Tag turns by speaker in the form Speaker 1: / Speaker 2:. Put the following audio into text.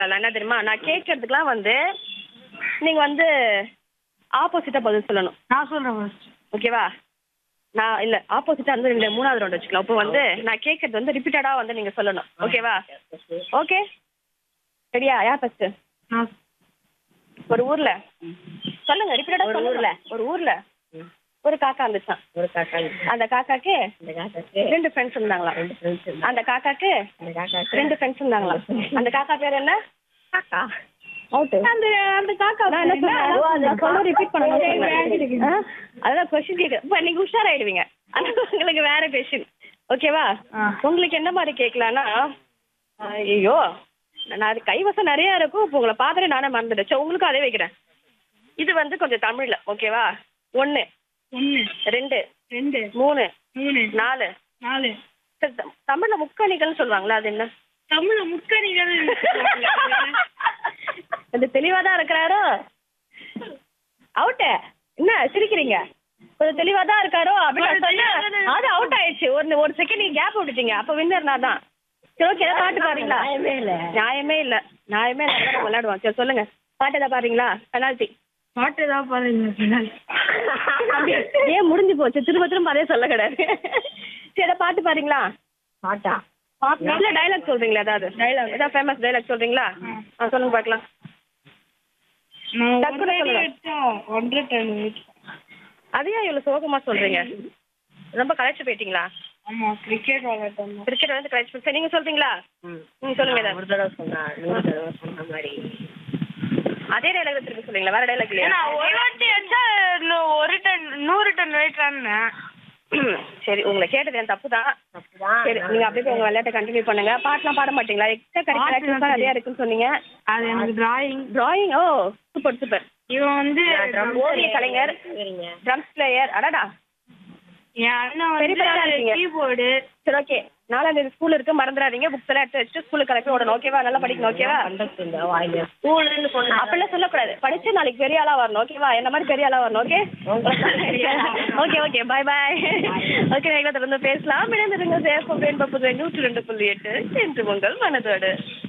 Speaker 1: அதெல்லாம் என்ன தெரியுமா நான் கேட்கறதுக்குலாம் வந்து நீங்க வந்து ஆப்போசிட்டா பதில் சொல்லணும்
Speaker 2: நான் சொல்றேன் ஃபர்ஸ்ட்
Speaker 1: ஓகேவா நான் இல்ல ஆப்போசிட்டா வந்து இந்த மூணாவது ரவுண்ட் வச்சுக்கலாம் அப்போ வந்து நான் கேட்கறது வந்து ரிப்பீட்டடா வந்து நீங்க சொல்லணும் ஓகேவா ஓகே சரியா யார் ஃபர்ஸ்ட்
Speaker 2: நான்
Speaker 1: ஒரு ஊர்ல சொல்லுங்க ரிப்பீட்டடா
Speaker 3: ஒரு
Speaker 1: ஊர்ல
Speaker 3: ஊர்ல.
Speaker 1: ஒரு ஊர்ல ஒரு காக்கா இருந்துச்சான்
Speaker 3: ஒரு காக்கா இருக்கு.
Speaker 1: அந்த காக்காக்கு
Speaker 3: அந்த காக்காக்கு
Speaker 1: ரெண்டு ஃப்ரெண்ட்ஸ் இருந்தாங்களா
Speaker 3: ரெண்டு ஃப்ரெண்ட்ஸ் இருந்தாங்க
Speaker 1: அந்த காக்காக்கு
Speaker 3: அந்த காக்காக்கு
Speaker 1: ரெண்டு ஃப்ரெண்ட்ஸ் இருந்தாங்களா அந்த காக்கா பேர் என்ன
Speaker 3: காக்கா
Speaker 1: அவுட் அந்த அந்த காக்கா நான் என்ன சொன்னேன் நான் சொல்ல ரிப்பீட் பண்ணணும் சொன்னேன் அதான் கொஸ்டின் கேட்க இப்போ நீங்க உஷாராயிடுவீங்க ஆனா உங்களுக்கு வேற கொஸ்டின் ஓகேவா
Speaker 2: ஆ.
Speaker 1: உங்களுக்கு என்ன மாதிரி கேட்கலான்னா ஐயோ நான் அது கைவசம் நிறைய இருக்கும் இப்போ உங்களை பார்த்துட்டு நானே மறந்துட்டேன் சரி, உங்களுக்கும் அதே வைக்கிறேன் இது வந்து கொஞ்சம் தமிழ்ல ஓகேவா ஒன்னு
Speaker 2: ஒன்று
Speaker 1: ரெண்டு
Speaker 2: ரெண்டு
Speaker 1: மூணு
Speaker 2: மூணு
Speaker 1: நாலு
Speaker 2: நாலு
Speaker 1: சரி, த- தமிழ்ல முக்கணிகள் சொல்லுவாங்களா அது என்ன
Speaker 2: தமிழ் முக்கணிகள்
Speaker 1: அது தெளிவா தான் இருக்கிறாரோ அவுட்டு என்ன சிரிக்கிறீங்க கொஞ்சம் தெளிவா தான் இருக்காரோ அப்படின்னு சொன்னேன் அது அவுட் ஆயிடுச்சு ஒரு ஒரு செகண்ட் நீங்க கேப் விட்டுட்டீங்க அப்ப வின்னர் நான் தான் சரி ஓகே ஏதாவது பாட்டு பாருங்களா
Speaker 3: நியாயமே இல்ல.
Speaker 1: நியாயமே இல்ல நியாயமே இல்ல நம்ம விளையாடுவோம் சரி சொல்லுங்க பாட்டு ஏதாவது பாருங்களா பெனால்ட்டி
Speaker 2: பாட்டு தான் பாருங்க பின்னாடி
Speaker 1: ஏன் முடிஞ்சு போச்சு திரும்ப திரும்ப அதே சொல்ல கிடையாது சரி ஏதாவது பாட்டு பாருங்களா
Speaker 3: பாட்டா
Speaker 1: இல்ல டைலாக் சொல்றீங்களா ஏதாவது டைலாக் ஏதாவது ஃபேமஸ் டைலாக் சொல்றீங்களா ஆ சொல்லுங்க பார்க்கலாம்
Speaker 2: நான் ஒரு
Speaker 1: டக்குனு
Speaker 2: அடி
Speaker 1: சொல்லுங்க.
Speaker 2: வச்சா ஒன்றரை டன் weight.
Speaker 1: அதையா இவ்வளவு சோகமா சொல்றீங்க ரொம்ப களைச்சு போயிட்டீங்களா
Speaker 2: ஆமா கிரிக்கெட் விளையாட்டோம்
Speaker 1: கிரிக்கெட் வந்து களைச்சு போய் சரி நீங்க சொல்றீங்களா
Speaker 3: ம்.
Speaker 1: ம் சொல்லுங்க
Speaker 3: நான்
Speaker 1: ஏதாவது.
Speaker 3: ஒரு தடவை சொன்னா நூறு தடவை சொன்ன மாதிரி
Speaker 1: அதே டைலாக் திருப்பி சொல்றீங்களா வேற டைலாக் இல்லையா
Speaker 2: ஏன்னா ஒரு வாட்டி வச்சா இன்னும் ஒரு டன் நூறு டன் வெயிட்
Speaker 1: சரி உங்களை கேட்டது என் தப்பு தான்
Speaker 3: அப்படிதான்
Speaker 1: சரி நீங்க அப்படியே போய் உங்க விளையாட்டை கண்டினியூ பண்ணுங்க பாட்டுலாம் பாட மாட்டீங்களா எக்ஸ்ட்ரா
Speaker 2: பாட்டு
Speaker 1: கரிக்குலர்
Speaker 2: தான்
Speaker 1: நிறைய இருக்குன்னு சொன்னீங்க
Speaker 2: அது எனக்கு டிராயிங்
Speaker 1: டிராயிங் ஓ சூப்பர் சூப்பர்
Speaker 2: இவன் வந்து
Speaker 1: ஓவிய கலைஞர்
Speaker 3: சரிங்க
Speaker 1: ட்ரம்ஸ் பிளேயர் அடடா
Speaker 2: என் அண்ணன்
Speaker 1: பெரிய
Speaker 2: வந்து
Speaker 1: பையனா இருக்கீங்க.
Speaker 2: கீபோர்டு
Speaker 1: சரி ஓகே நாலாம் தேதி ஸ்கூல் இருக்கு மறந்துடாதீங்க புக்ஸ் எல்லாம் எடுத்து வச்சுட்டு ஸ்கூலுக்கு கிளப்பி விடணும் ஓகேவா நல்லா படிக்கணும் ஓகேவா
Speaker 3: கண்டக்டர் வாயில ஸ்கூல்னு சொன்னா
Speaker 1: அப்படிலாம் சொல்லக்கூடாது படிச்சு நாளைக்கு பெரிய ஆளா வரணும் ஓகேவா என்ன மாதிரி பெரிய ஆளா வரணும் okay okay okay bye bye okay நீங்க தொடர்ந்து பேசலாம் இணைந்திருங்க சேஃப் அப்படின்னு புது நூற்றி ரெண்டு புள்ளி எட்டு என்று உங்கள் மனதோடு